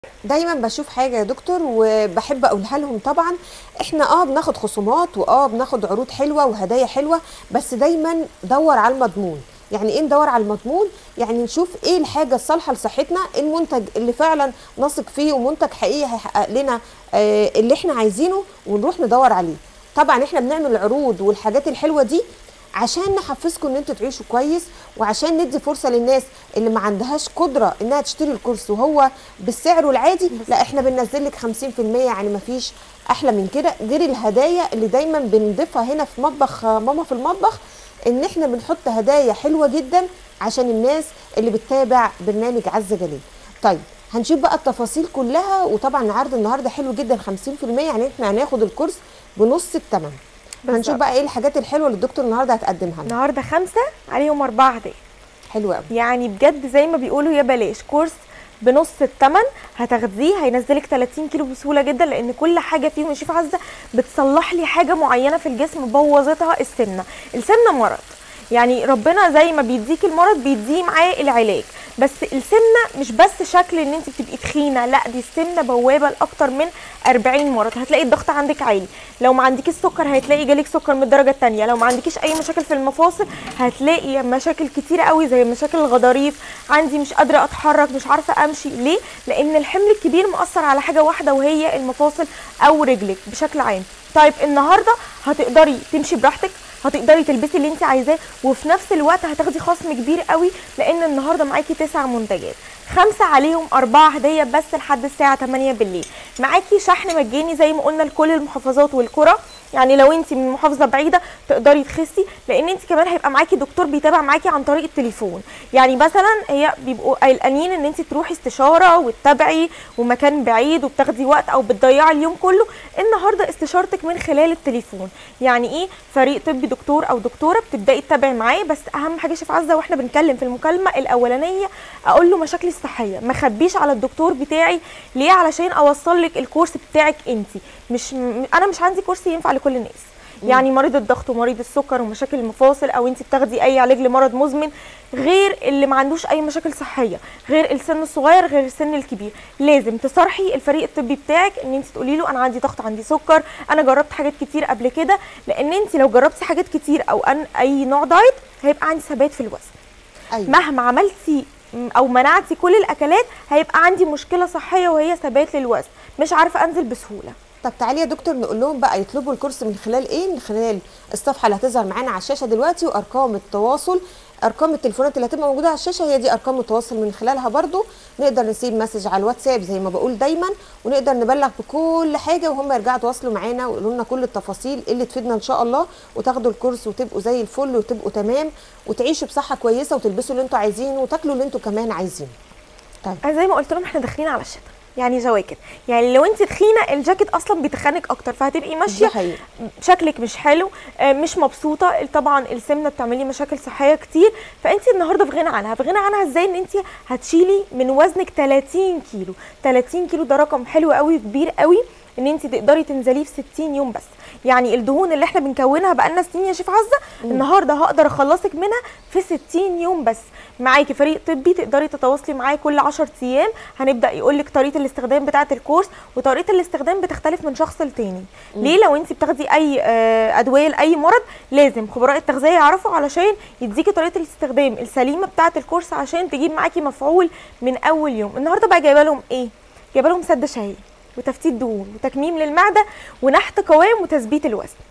دايما بشوف حاجه يا دكتور وبحب اقولها لهم طبعا احنا اه بناخد خصومات واه بناخد عروض حلوه وهدايا حلوه بس دايما دور على المضمون يعني ايه ندور على المضمون يعني نشوف ايه الحاجه الصالحه لصحتنا المنتج اللي فعلا نثق فيه ومنتج حقيقي هيحقق لنا آه اللي احنا عايزينه ونروح ندور عليه طبعا احنا بنعمل العروض والحاجات الحلوه دي عشان نحفزكم ان انتوا تعيشوا كويس وعشان ندي فرصه للناس اللي ما عندهاش قدره انها تشتري الكورس وهو بالسعر العادي لا احنا بننزل لك 50% يعني ما فيش احلى من كده غير الهدايا اللي دايما بنضيفها هنا في مطبخ ماما في المطبخ ان احنا بنحط هدايا حلوه جدا عشان الناس اللي بتتابع برنامج عز جليل طيب هنشوف بقى التفاصيل كلها وطبعا العرض النهارده حلو جدا 50% يعني احنا هناخد الكورس بنص الثمن هنشوف بقى ايه الحاجات الحلوه اللي الدكتور النهارده هتقدمها لنا النهارده خمسه عليهم اربعه هدايا حلو قوي يعني بجد زي ما بيقولوا يا بلاش كورس بنص الثمن هتاخديه هينزلك 30 كيلو بسهوله جدا لان كل حاجه فيهم يا شيف عزه بتصلح لي حاجه معينه في الجسم بوظتها السمنه السمنه مرض يعني ربنا زي ما بيديك المرض بيديه معاه العلاج بس السمنه مش بس شكل ان انت بتبقي تخينه لا دي السمنه بوابه لاكتر من 40 مرض هتلاقي الضغط عندك عالي لو ما عندكيش سكر هتلاقي جالك سكر من الدرجه الثانيه لو ما عندكيش اي مشاكل في المفاصل هتلاقي مشاكل كتيره قوي زي مشاكل الغضاريف عندي مش قادره اتحرك مش عارفه امشي ليه لان الحمل الكبير مأثر على حاجه واحده وهي المفاصل او رجلك بشكل عام طيب النهارده هتقدري تمشي براحتك هتقدري تلبسي اللي انت عايزاه وفي نفس الوقت هتاخدي خصم كبير قوي لان النهارده معاكي تسع منتجات خمسه عليهم اربعه هديه بس لحد الساعه 8 بالليل معاكي شحن مجاني زي ما قلنا لكل المحافظات والقرى يعني لو انت من محافظه بعيده تقدري تخسي لان انت كمان هيبقى معاكي دكتور بيتابع معاكي عن طريق التليفون يعني مثلا هي بيبقوا قلقانين ان انت تروحي استشاره وتتابعي ومكان بعيد وبتاخدي وقت او بتضيعي اليوم كله النهارده استشارتك من خلال التليفون يعني ايه فريق طبي دكتور او دكتوره بتبداي تتابعي معاه بس اهم حاجه شيف عزه واحنا بنتكلم في المكالمه الاولانيه اقول له مشاكلي الصحيه ما خبيش على الدكتور بتاعي ليه علشان اوصل لك الكورس بتاعك انت مش انا مش عندي كورس ينفع لكل الناس يعني مريض الضغط ومريض السكر ومشاكل المفاصل او انت بتاخدي اي علاج لمرض مزمن غير اللي ما عندوش اي مشاكل صحيه غير السن الصغير غير السن الكبير لازم تصارحي الفريق الطبي بتاعك ان انت تقولي له انا عندي ضغط عندي سكر انا جربت حاجات كتير قبل كده لان انت لو جربتي حاجات كتير او أن اي نوع دايت هيبقى عندي ثبات في الوزن أيوة. مهما عملتي او منعتي كل الاكلات هيبقى عندي مشكله صحيه وهي ثبات للوزن مش عارفه انزل بسهوله طب تعالي يا دكتور نقول لهم بقى يطلبوا الكورس من خلال ايه من خلال الصفحه اللي هتظهر معانا على الشاشه دلوقتي وارقام التواصل ارقام التليفونات اللي هتبقى موجوده على الشاشه هي دي ارقام التواصل من خلالها برضو نقدر نسيب مسج على الواتساب زي ما بقول دايما ونقدر نبلغ بكل حاجه وهم يرجعوا يتواصلوا معانا ويقولوا لنا كل التفاصيل اللي تفيدنا ان شاء الله وتاخدوا الكورس وتبقوا زي الفل وتبقوا تمام وتعيشوا بصحه كويسه وتلبسوا اللي انتوا عايزينه وتاكلوا اللي انتوا كمان عايزينه طيب انا زي ما قلت لهم احنا داخلين على الشتاء يعني جواكت يعني لو انت تخينه الجاكيت اصلا بيتخنك اكتر فهتبقي ماشيه شكلك مش حلو مش مبسوطه طبعا السمنه بتعملي مشاكل صحيه كتير فانت النهارده في غنى عنها في غنى عنها ازاي ان انت هتشيلي من وزنك 30 كيلو 30 كيلو ده رقم حلو قوي كبير قوي ان انت تقدري تنزليه في 60 يوم بس يعني الدهون اللي احنا بنكونها بقالنا سنين يا شيف عزه م. النهارده هقدر اخلصك منها في 60 يوم بس معاكي فريق طبي تقدري تتواصلي معاه كل 10 ايام هنبدا يقول لك طريقه الاستخدام بتاعه الكورس وطريقه الاستخدام بتختلف من شخص لتاني م. ليه لو انت بتاخدي اي ادويه لاي مرض لازم خبراء التغذيه يعرفوا علشان يديكي طريقه الاستخدام السليمه بتاعه الكورس عشان تجيب معاكي مفعول من اول يوم النهارده بقى جايبه لهم ايه جايبه لهم سد شهيه وتفتيت دهون وتكميم للمعده ونحت قوام وتثبيت الوزن